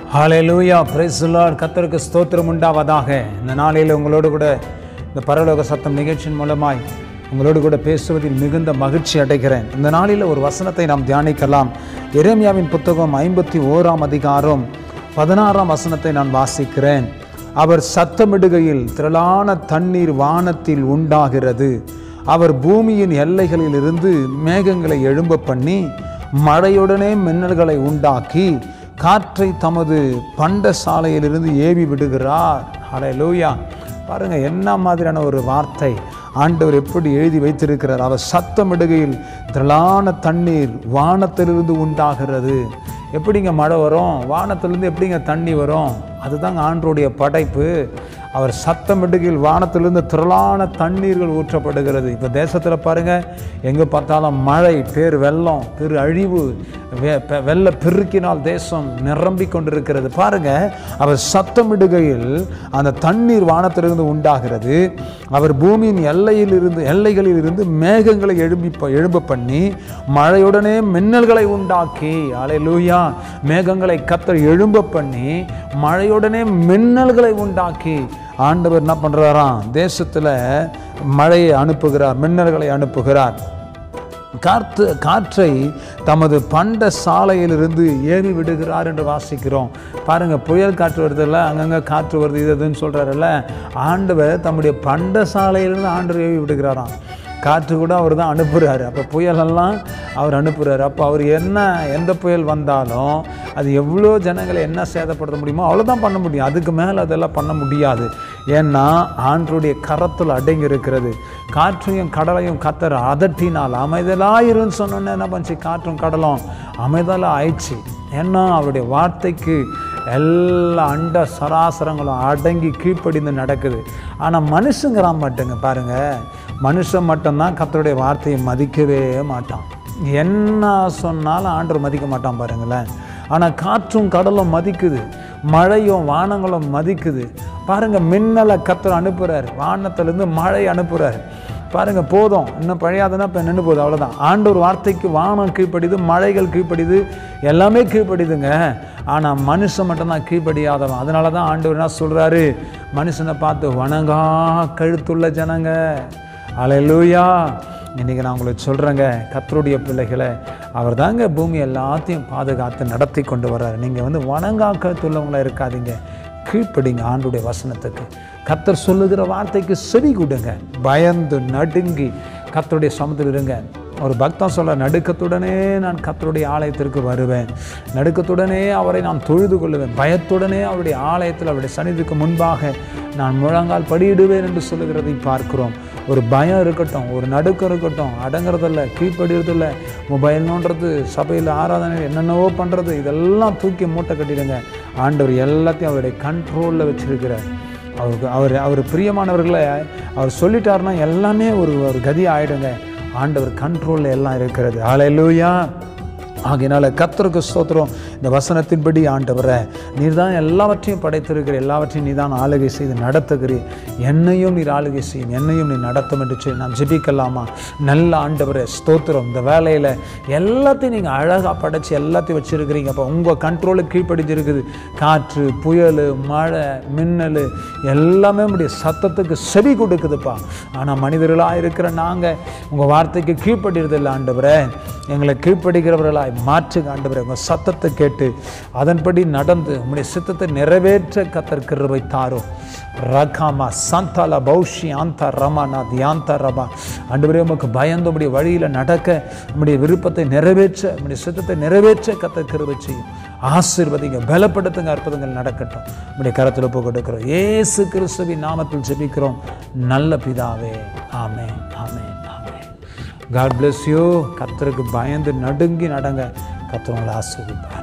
hallelujah praise the lord கர்த்தருக்கு ஸ்தோத்திரம் உண்டாவதாக இந்த நாளில் உங்களோடு கூட இந்த பரலோக சத்தம் நிகழ்ச்சியின் மூலமாய் உங்களோடு கூட பேசுவதில் மிகுந்த மகிழ்ச்சி அடைகிறேன் இந்த நாளில் ஒரு வசனத்தை நாம் தியானிக்கலாம் எரேமியாவின் புத்தகம் ஐம்பத்தி ஓராம் அதிகாரம் பதினாறாம் வசனத்தை நான் வாசிக்கிறேன் அவர் சத்தமிடுகையில் திரளான தண்ணீர் வானத்தில் உண்டாகிறது அவர் பூமியின் எல்லைகளில் இருந்து மேகங்களை எழும்ப பண்ணி மழையுடனே மின்னல்களை உண்டாக்கி காற்றை தமது பண்ட சாலையிலிருந்து ஏவி விடுகிறார் ஹalleluya பாருங்க என்ன மாதிரியான ஒரு வார்த்தை ஆண்டவர் எப்படி எழுதி வைத்திருக்கிறார் அவர் சத்தமிடுகையில் திரளான தண்ணீர் வானத்திலிருந்து உண்டாகிறது எப்படிங்க மழை வரும் வானத்திலிருந்து எப்படிங்க தண்ணி வரும் அதுதாங்க ஆண்டருடைய படைப்பு அவர் சத்தமிடுகையில் வானத்திலிருந்து திரளான தண்ணீர்கள் ஊற்றப்படுகிறது இப்போ தேசத்தில் பாருங்கள் எங்கே பார்த்தாலும் மழை பேர் வெள்ளம் பெரு அழிவு வெ- பெ- வெள்ள பெருக்கினால் தேசம் நிரம்பி கொண்டிருக்கிறது பாருங்க அவர் சத்தமிடுகையில் அந்த தண்ணீர் வானத்திலிருந்து உண்டாகிறது அவர் பூமியின் எல்லையில் இருந்து எல்லைகளில் இருந்து மேகங்களை எழும்பி ப- எழும்ப பண்ணி மழையுடனே மின்னல்களை உண்டாக்கி அலையிலூயா மேகங்களை கத்தர் எழும்ப பண்ணி மழையுடனே மின்னல்களை உண்டாக்கி ஆண்டவர் என்ன பண்ணுறாராம் தேசத்தில் மழையை அனுப்புகிறார் மின்னல்களை அனுப்புகிறார் காற்று காற்றை தமது பண்ட சாலையிலிருந்து ஏறி விடுகிறார் என்று வாசிக்கிறோம் பாருங்க புயல் காற்று வருதுல்ல அங்கங்கே காற்று வருது இது அதுன்னு சொல்கிறாருல்ல ஆண்டவர் தம்முடைய பண்ட சாலையிலிருந்து ஆண்டவர் ஏவி விடுகிறாராம் காற்று கூட அவர் தான் அனுப்புகிறாரு அப்போ புயலெல்லாம் அவர் அனுப்புகிறாரு அப்போ அவர் என்ன எந்த புயல் வந்தாலும் அது எவ்வளோ ஜனங்களை என்ன சேதப்படுத்த முடியுமோ அவ்வளோதான் பண்ண முடியும் அதுக்கு மேலே அதெல்லாம் பண்ண முடியாது ஏன்னா ஆண்டருடைய கரத்தில் அடங்கி இருக்கிறது காற்றையும் கடலையும் கத்தர் அதட்டினால் அமைதலாயிருன்னு சொன்னோன்னே என்ன பண்ணுச்சு காற்றும் கடலும் அமைதலாக ஆயிடுச்சு ஏன்னா அவருடைய வார்த்தைக்கு எல்லா அண்ட சராசரங்களும் அடங்கி கீழ்ப்படிந்து நடக்குது ஆனால் மனுஷங்கிறான் மாட்டேங்க பாருங்க மனுஷன் மட்டும்தான் கத்தருடைய வார்த்தையை மதிக்கவே மாட்டான் என்ன சொன்னாலும் ஆண்டவர் மதிக்க மாட்டான் பாருங்களேன் ஆனால் காற்றும் கடலும் மதிக்குது மழையும் வானங்களும் மதிக்குது பாருங்க மின்னலை கத்தர் அனுப்புகிறார் வானத்திலேருந்து மழை அனுப்புகிறார் பாருங்க போதும் இன்னும் பழையாதுன்னா இப்போ நின்று போகுது அவ்வளோதான் ஆண்டவர் வார்த்தைக்கு வானம் கீழ்ப்படிது மழைகள் கீழ்ப்படிது எல்லாமே கீழ்ப்படிதுங்க ஆனால் மனுஷன் மட்டும்தான் கீழ்ப்படியாதவன் அதனால தான் ஆண்டவர் என்ன சொல்கிறாரு மனுஷனை பார்த்து வணங்கா கழுத்துள்ள ஜனங்க அலையலூயா இன்றைக்கி நான் உங்களுக்கு சொல்கிறேங்க கத்தருடைய பிள்ளைகளை அவர் தாங்க பூமி எல்லாத்தையும் பாதுகாத்து நடத்தி கொண்டு வர்றாரு நீங்கள் வந்து வணங்கா கழுத்துள்ளவங்களா இருக்காதீங்க கீழ்ப்படிங்க ஆண்டுடைய வசனத்துக்கு கத்தர் சொல்லுகிற வார்த்தைக்கு செவி கொடுங்க பயந்து நடுங்கி கத்தருடைய சமத்தில் இருங்க ஒரு பக்தன் சொல்ல நடுக்கத்துடனே நான் கத்தருடைய ஆலயத்திற்கு வருவேன் நடுக்கத்துடனே அவரை நான் தொழுது கொள்ளுவேன் பயத்துடனே அவருடைய ஆலயத்தில் அவருடைய சன்னிதிக்கு முன்பாக நான் முழங்கால் படியிடுவேன் என்று சொல்லுகிறதை பார்க்கிறோம் ஒரு பயம் இருக்கட்டும் ஒரு நடுக்கம் இருக்கட்டும் அடங்குறதில்ல கீழ்ப்படுறதில்ல மொபைல் நோண்டுறது சபையில் ஆராதனை என்னென்னவோ பண்ணுறது இதெல்லாம் தூக்கி மூட்டை கட்டிடுங்க ஆண்டவர் எல்லாத்தையும் அவருடைய கண்ட்ரோலில் வச்சிருக்கிறார் அவருக்கு அவர் அவர் பிரியமானவர்களை அவர் சொல்லிட்டாருன்னா எல்லாமே ஒரு ஒரு கதி ஆயிடுங்க ஆண்டவர் கண்ட்ரோலில் எல்லாம் இருக்கிறது ஹalleluya ஆகையினால கத்தருக்கு ஸ்தோத்திரம் இந்த வசனத்தின்படி ஆண்டவரை நீர் தான் எல்லாவற்றையும் படைத்திருக்கிற எல்லாவற்றையும் நீ தான் ஆளுகை செய்து நடத்துகிறீர் என்னையும் நீர் ஆளுகை செய்யும் என்னையும் நீ நடத்தும் என்று சொல்லி நாம் ஜெபிக்கலாமா நல்ல ஆண்டவரை ஸ்தோத்திரம் இந்த வேலையில் எல்லாத்தையும் நீங்கள் அழகாக படைச்சு எல்லாத்தையும் வச்சுருக்கிறீங்க அப்போ உங்கள் கண்ட்ரோலுக்கு கீழ்ப்படிஞ்சிருக்குது காற்று புயல் மழை மின்னல் எல்லாமே உடைய சத்தத்துக்கு செவி கொடுக்குதுப்பா ஆனால் மனிதர்களாக இருக்கிற நாங்கள் உங்கள் வார்த்தைக்கு கீழ்ப்படுறதில்லை ஆண்டவரே எங்களை கீழ்ப்படுகிறவர்களாய் மாற்றுங்க ஆண்டவரே உங்கள் சத்தத்தை கேட்டு அதன்படி நடந்து உங்களுடைய சித்தத்தை நிறைவேற்ற கத்தர் கிருபை தாரும் ரகாமா சந்தால பௌஷி ஆந்தா ரமானா தியாந்தா ரமா ஆண்டவரே உமக்கு பயந்து உடைய வழியில் நடக்க உம்முடைய விருப்பத்தை நிறைவேற்ற உம்முடைய சித்தத்தை நிறைவேற்ற கத்தர் கிருபை செய்யும் ஆசீர்வதிங்க பலப்படுத்துங்க அற்புதங்கள் நடக்கட்டும் உம்முடைய கரத்தில் ஒப்பு கொடுக்கிறோம் ஏசு கிறிஸ்துவின் நாமத்தில் ஜெபிக்கிறோம் நல்ல பிதாவே ஆமென் ஆமென் ஆமென் காட் bless யூ கத்தருக்கு பயந்து நடுங்கி நடங்க கத்தர் உங்களை ஆசீர்வதிப்பார்